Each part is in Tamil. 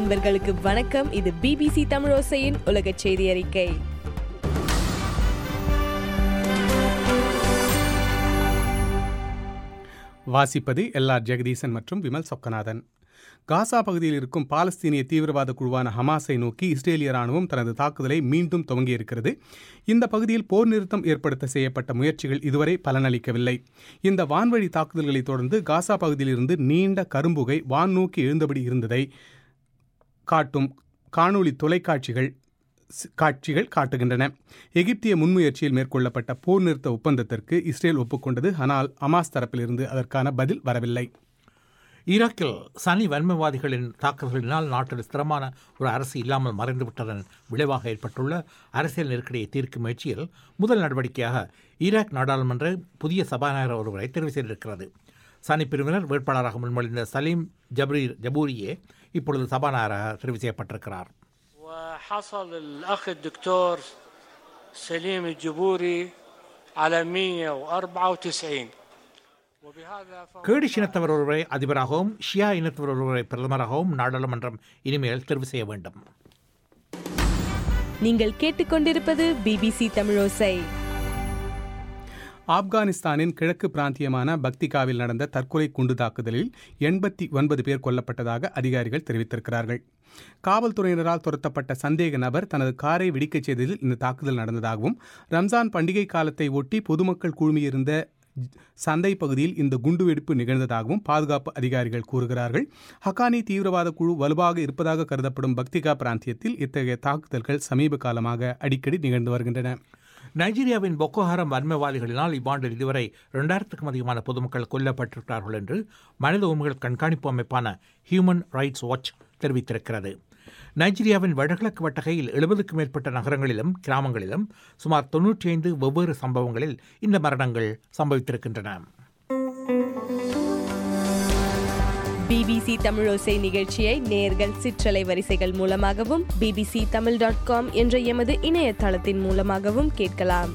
நண்பர்களுக்கு வணக்கம் இது பிபிசி தமிழோசையின் உலக செய்தி அறிக்கை வாசிப்பது எல்ஆர் ஜெகதீசன் மற்றும் விமல் சொக்கநாதன் காசா பகுதியில் இருக்கும் பாலஸ்தீனிய தீவிரவாத குழுவான ஹமாஸை நோக்கி இஸ்ரேலிய ராணுவம் தனது தாக்குதலை மீண்டும் துவங்கியிருக்கிறது இந்த பகுதியில் போர் நிறுத்தம் ஏற்படுத்த செய்யப்பட்ட முயற்சிகள் இதுவரை பலனளிக்கவில்லை இந்த வான்வழி தாக்குதல்களை தொடர்ந்து காசா பகுதியிலிருந்து நீண்ட கரும்புகை வான் நோக்கி எழுந்தபடி இருந்ததை காட்டும் காணொளி தொலைக்காட்சிகள் காட்சிகள் காட்டுகின்றன எகிப்திய முன்முயற்சியில் மேற்கொள்ளப்பட்ட போர் நிறுத்த ஒப்பந்தத்திற்கு இஸ்ரேல் ஒப்புக்கொண்டது ஆனால் அமாஸ் தரப்பிலிருந்து அதற்கான பதில் வரவில்லை ஈராக்கில் சனி வன்மவாதிகளின் தாக்குதல்களினால் நாட்டில் ஸ்திரமான ஒரு அரசு இல்லாமல் மறைந்துவிட்டதன் விளைவாக ஏற்பட்டுள்ள அரசியல் நெருக்கடியை தீர்க்கும் முயற்சியில் முதல் நடவடிக்கையாக ஈராக் நாடாளுமன்ற புதிய சபாநாயகர் ஒருவரை தெரிவு செய்திருக்கிறது சனி பிரிவினர் வேட்பாளராக முன்மொழிந்த சலீம் ஜப்ரி ஜபூரியே இப்பொழுது சபாநாயகராக தெரிவு செய்யப்பட்டிருக்கிறார் وحصل الأخ الدكتور سليم الجبوري على 194 وبهذا فهو கேடிஷ் இனத்தவர் ஒருவரை அதிபராகவும் ஷியா இனத்தவர் ஒருவரை பிரதமராகவும் நாடாளுமன்றம் இனிமேல் தெரிவு செய்ய வேண்டும் நீங்கள் கேட்டுக்கொண்டிருப்பது பிபிசி தமிழோசை ஆப்கானிஸ்தானின் கிழக்கு பிராந்தியமான பக்திகாவில் நடந்த தற்கொலை குண்டு தாக்குதலில் எண்பத்தி ஒன்பது பேர் கொல்லப்பட்டதாக அதிகாரிகள் தெரிவித்திருக்கிறார்கள் காவல்துறையினரால் துரத்தப்பட்ட சந்தேக நபர் தனது காரை வெடிக்கச் செய்ததில் இந்த தாக்குதல் நடந்ததாகவும் ரம்ஜான் பண்டிகை காலத்தை ஒட்டி பொதுமக்கள் குழுமியிருந்த சந்தை பகுதியில் இந்த குண்டுவெடிப்பு நிகழ்ந்ததாகவும் பாதுகாப்பு அதிகாரிகள் கூறுகிறார்கள் ஹக்கானி தீவிரவாத குழு வலுவாக இருப்பதாக கருதப்படும் பக்திகா பிராந்தியத்தில் இத்தகைய தாக்குதல்கள் சமீப காலமாக அடிக்கடி நிகழ்ந்து வருகின்றன நைஜீரியாவின் பொக்கோஹாரம் வன்மவாதிகளினால் இவ்வாண்டில் இதுவரை இரண்டாயிரத்துக்கும் அதிகமான பொதுமக்கள் கொல்லப்பட்டிருக்கிறார்கள் என்று மனித உரிமைகள் கண்காணிப்பு அமைப்பான ஹியூமன் ரைட்ஸ் வாட்ச் தெரிவித்திருக்கிறது நைஜீரியாவின் வடகிழக்கு வட்டகையில் எழுபதுக்கும் மேற்பட்ட நகரங்களிலும் கிராமங்களிலும் சுமார் தொன்னூற்றி ஐந்து வெவ்வேறு சம்பவங்களில் இந்த மரணங்கள் சம்பவித்திருக்கின்றன பிபிசி தமிழோசை நிகழ்ச்சியை நேர்கள் சிற்றலை வரிசைகள் மூலமாகவும் பிபிசி தமிழ் டாட் காம் என்ற எமது இணையதளத்தின் மூலமாகவும் கேட்கலாம்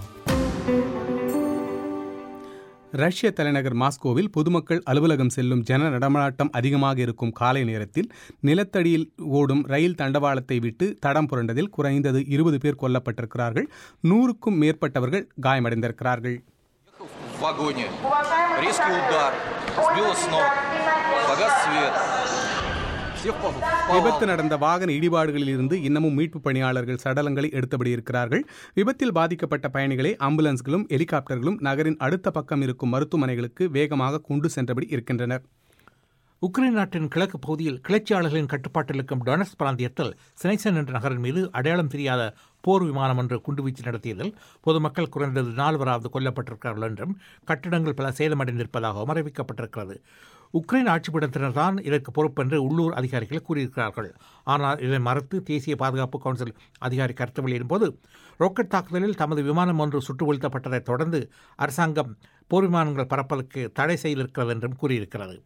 ரஷ்ய தலைநகர் மாஸ்கோவில் பொதுமக்கள் அலுவலகம் செல்லும் ஜன நடமாட்டம் அதிகமாக இருக்கும் காலை நேரத்தில் நிலத்தடியில் ஓடும் ரயில் தண்டவாளத்தை விட்டு தடம் புரண்டதில் குறைந்தது இருபது பேர் கொல்லப்பட்டிருக்கிறார்கள் நூறுக்கும் மேற்பட்டவர்கள் காயமடைந்திருக்கிறார்கள் в вагоне. Резкий удар. Сбило с ног. Погас свет. Всех по- விபத்து நடந்த வாகன இடிபாடுகளில் இருந்து இன்னமும் மீட்பு பணியாளர்கள் சடலங்களை எடுத்தபடி இருக்கிறார்கள் விபத்தில் பாதிக்கப்பட்ட பயணிகளை ஆம்புலன்ஸ்களும் ஹெலிகாப்டர்களும் நகரின் அடுத்த பக்கம் இருக்கும் மருத்துவமனைகளுக்கு வேகமாக கொண்டு சென்றபடி இருக்கின்றனர் உக்ரைன் நாட்டின் கிழக்கு பகுதியில் கிளர்ச்சியாளர்களின் கட்டுப்பாட்டில் இருக்கும் டொனஸ் பிராந்தியத்தில் சினைசன் என்ற நகரின் மீது அடையாளம் தெரியாத போர் விமானம் ஒன்று குண்டுவீச்சு நடத்தியதில் பொதுமக்கள் குறைந்தது நால்வராவது கொல்லப்பட்டிருக்கிறார்கள் என்றும் கட்டிடங்கள் பல சேதமடைந்திருப்பதாகவும் அறிவிக்கப்பட்டிருக்கிறது உக்ரைன் ஆட்சிப்படத்தினர் தான் இதற்கு பொறுப்பென்று உள்ளூர் அதிகாரிகள் கூறியிருக்கிறார்கள் ஆனால் இதை மறுத்து தேசிய பாதுகாப்பு கவுன்சில் அதிகாரி கருத்து வெளியிடும் போது ராக்கெட் தாக்குதலில் தமது விமானம் ஒன்று சுட்டு வீழ்த்தப்பட்டதைத் தொடர்ந்து அரசாங்கம் போர் விமானங்கள் பறப்பதற்கு தடை செய்திருக்கிறது என்றும் கூறியிருக்கிறது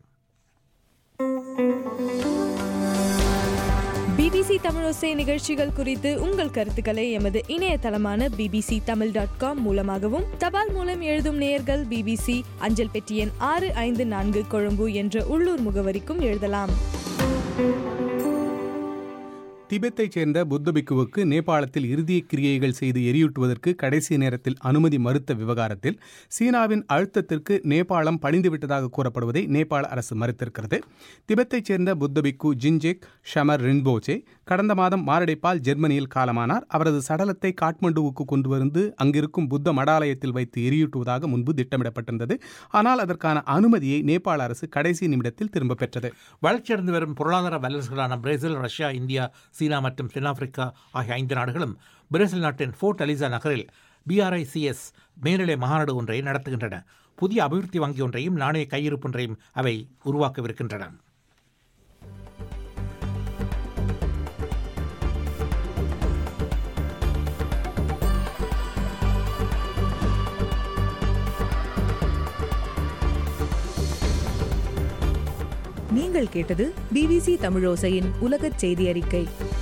பிபிசி தமிழோசை நிகழ்ச்சிகள் குறித்து உங்கள் கருத்துக்களை எமது இணையதளமான பிபிசி தமிழ் டாட் காம் மூலமாகவும் தபால் மூலம் எழுதும் நேயர்கள் பிபிசி அஞ்சல் பெட்டி எண் ஆறு ஐந்து நான்கு கொழும்பு என்ற உள்ளூர் முகவரிக்கும் எழுதலாம் திபெத்தைச் சேர்ந்த புத்த பிக்குவுக்கு நேபாளத்தில் இறுதி கிரியைகள் செய்து எரியூட்டுவதற்கு கடைசி நேரத்தில் அனுமதி மறுத்த விவகாரத்தில் சீனாவின் அழுத்தத்திற்கு நேபாளம் பணிந்துவிட்டதாக கூறப்படுவதை நேபாள அரசு மறுத்திருக்கிறது திபெத்தைச் சேர்ந்த புத்த பிக்கு ஜின்ஜெக் ஷமர் ரின்போச்சே கடந்த மாதம் மாரடைப்பால் ஜெர்மனியில் காலமானார் அவரது சடலத்தை காட்மண்டுவுக்கு கொண்டு வந்து அங்கிருக்கும் புத்த மடாலயத்தில் வைத்து எரியூட்டுவதாக முன்பு திட்டமிடப்பட்டிருந்தது ஆனால் அதற்கான அனுமதியை நேபாள அரசு கடைசி நிமிடத்தில் திரும்பப் பெற்றது வளர்ச்சியடைந்து வரும் பொருளாதார வல்லரசுகளான பிரேசில் ரஷ்யா இந்தியா சீனா மற்றும் தென்னாப்பிரிக்கா ஆகிய ஐந்து நாடுகளும் பிரேசில் நாட்டின் ஃபோர்ட் அலிசா நகரில் பிஆர்ஐசிஎஸ் மேல்நிலை மாநாடு ஒன்றை நடத்துகின்றன புதிய அபிவிருத்தி வங்கி ஒன்றையும் நாணய கையிருப்பு ஒன்றையும் அவை உருவாக்கவிருக்கின்றன நீங்கள் கேட்டது பிபிசி தமிழோசையின் உலகச் செய்தி அறிக்கை